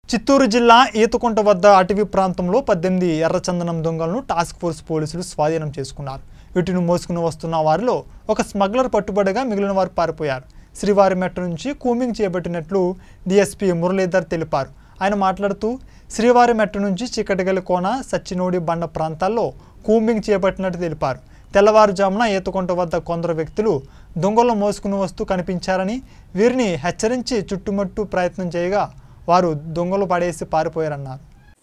చిత్తూరు జిల్లా ఈతకుంట వద్ద అటవీ ప్రాంతంలో పద్దెనిమిది ఎర్రచందనం దొంగలను టాస్క్ ఫోర్స్ పోలీసులు స్వాధీనం చేసుకున్నారు వీటిని మోసుకుని వస్తున్న వారిలో ఒక స్మగ్లర్ పట్టుబడగా మిగిలిన వారు పారిపోయారు శ్రీవారిమెట్ట నుంచి కూమింగ్ చేపట్టినట్లు డీఎస్పీ మురళీధర్ తెలిపారు ఆయన మాట్లాడుతూ శ్రీవారిమెట్ట నుంచి చిక్కటిగలి కోన సచ్చినోడి బండ ప్రాంతాల్లో కూంబింగ్ చేపట్టినట్టు తెలిపారు తెల్లవారుజామున ఈతకుంట వద్ద కొందరు వ్యక్తులు దొంగలను మోసుకుని వస్తూ కనిపించారని వీరిని హెచ్చరించి చుట్టుముట్టు ప్రయత్నం చేయగా వారు దొంగలు పడేసి పారిపోయారన్నారు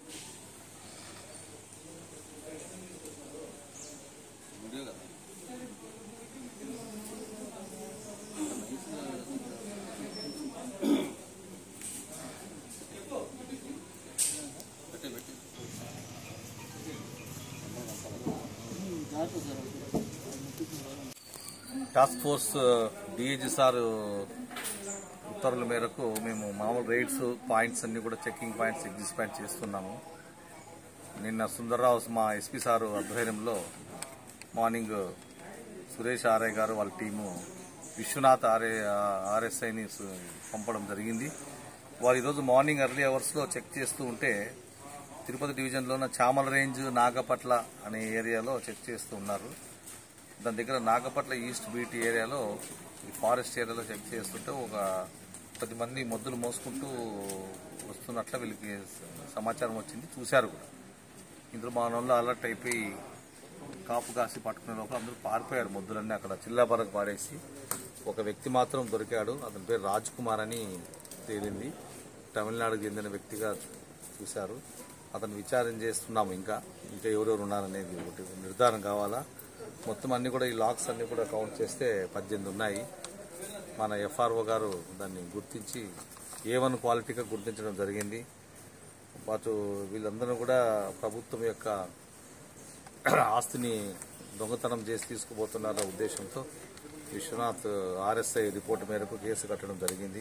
టాస్క్ ఫోర్స్ డిఏజీ సార్ ఉత్తర్వుల మేరకు మేము మామూలు రైడ్స్ పాయింట్స్ అన్ని కూడా చెకింగ్ పాయింట్స్ ఎగ్జిస్పాండ్ చేస్తున్నాము నిన్న సుందర్రావు మా ఎస్పీ సార్ ఆధ్వర్యంలో మార్నింగ్ సురేష్ ఆర్ఐ గారు వాళ్ళ టీము విశ్వనాథ్ ఆర్ఏ ఆర్ఎస్ఐని సు- పంపడం జరిగింది వారు ఈరోజు మార్నింగ్ ఎర్లీ అవర్స్లో చెక్ చేస్తూ ఉంటే తిరుపతి డివిజన్లో ఉన్న చామల రేంజ్ నాగపట్ల అనే ఏరియాలో చెక్ చేస్తూ ఉన్నారు దాని దగ్గర నాగపట్ల ఈస్ట్ బీటీ ఏరియాలో ఈ ఫారెస్ట్ ఏరియాలో చెక్ చేస్తుంటే ఒక పది మంది మొద్దులు మోసుకుంటూ వస్తున్నట్ల వీళ్ళకి సమాచారం వచ్చింది చూశారు కూడా ఇందులో మా వాళ్ళు అలర్ట్ అయిపోయి కాపు కాసి పట్టుకునే లోపల అందరూ పారిపోయారు మొద్దులన్నీ అక్కడ చిల్లాపరకు పాడేసి ఒక వ్యక్తి మాత్రం దొరికాడు అతని పేరు రాజ్ కుమార్ అని తేలింది తమిళనాడుకు చెందిన వ్యక్తిగా చూశారు అతను విచారణ చేస్తున్నాము ఇంకా ఇంకా ఎవరెవరు ఉన్నారనేది ఒకటి నిర్ధారణ కావాలా మొత్తం అన్ని కూడా ఈ లాక్స్ అన్ని కూడా కౌంట్ చేస్తే పద్దెనిమిది ఉన్నాయి మన ఎఫ్ఆర్ఓ గారు దాన్ని గుర్తించి ఏ వన్ క్వాలిటీగా గుర్తించడం జరిగింది వాటి వీళ్ళందరూ కూడా ప్రభుత్వం యొక్క ఆస్తిని దొంగతనం చేసి తీసుకుపోతున్నారన్న ఉద్దేశంతో విశ్వనాథ్ ఆర్ఎస్ఐ రిపోర్టు మేరకు కేసు కట్టడం జరిగింది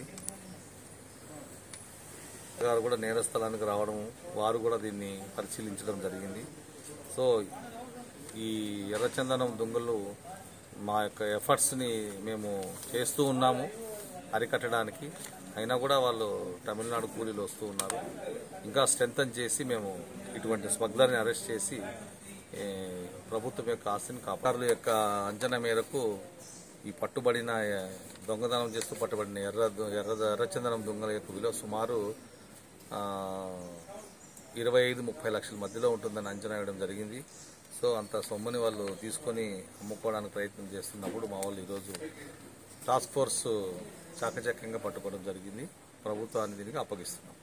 గారు కూడా నేరస్థలానికి రావడం వారు కూడా దీన్ని పరిశీలించడం జరిగింది సో ఈ ఎర్రచందనం దొంగలు మా యొక్క ఎఫర్ట్స్ని మేము చేస్తూ ఉన్నాము అరికట్టడానికి అయినా కూడా వాళ్ళు తమిళనాడు కూలీలు వస్తూ ఉన్నారు ఇంకా స్ట్రెంథన్ చేసి మేము ఇటువంటి స్మగ్లర్ని అరెస్ట్ చేసి ఏ, ప్రభుత్వం యొక్క ఆస్తిని కాపాడుల యొక్క అంచనా మేరకు ఈ పట్టుబడిన ఏ, దొంగతనం చేస్తూ పట్టుబడిన ఎర్ర ఎర్ర ఎర్రచందనం దొంగల యొక్క విలువ సుమారు ఆ, ఇరవై ఐదు ముప్పై లక్షల మధ్యలో ఉంటుందని అంచనా వేయడం జరిగింది సో అంత సొమ్ముని వాళ్ళు తీసుకొని అమ్ముకోవడానికి ప్రయత్నం చేస్తున్నప్పుడు మా వాళ్ళు ఈరోజు టాస్క్ ఫోర్స్ చాకచక్యంగా పట్టుకోవడం జరిగింది ప్రభుత్వాన్ని దీనికి అప్పగిస్తున్నాం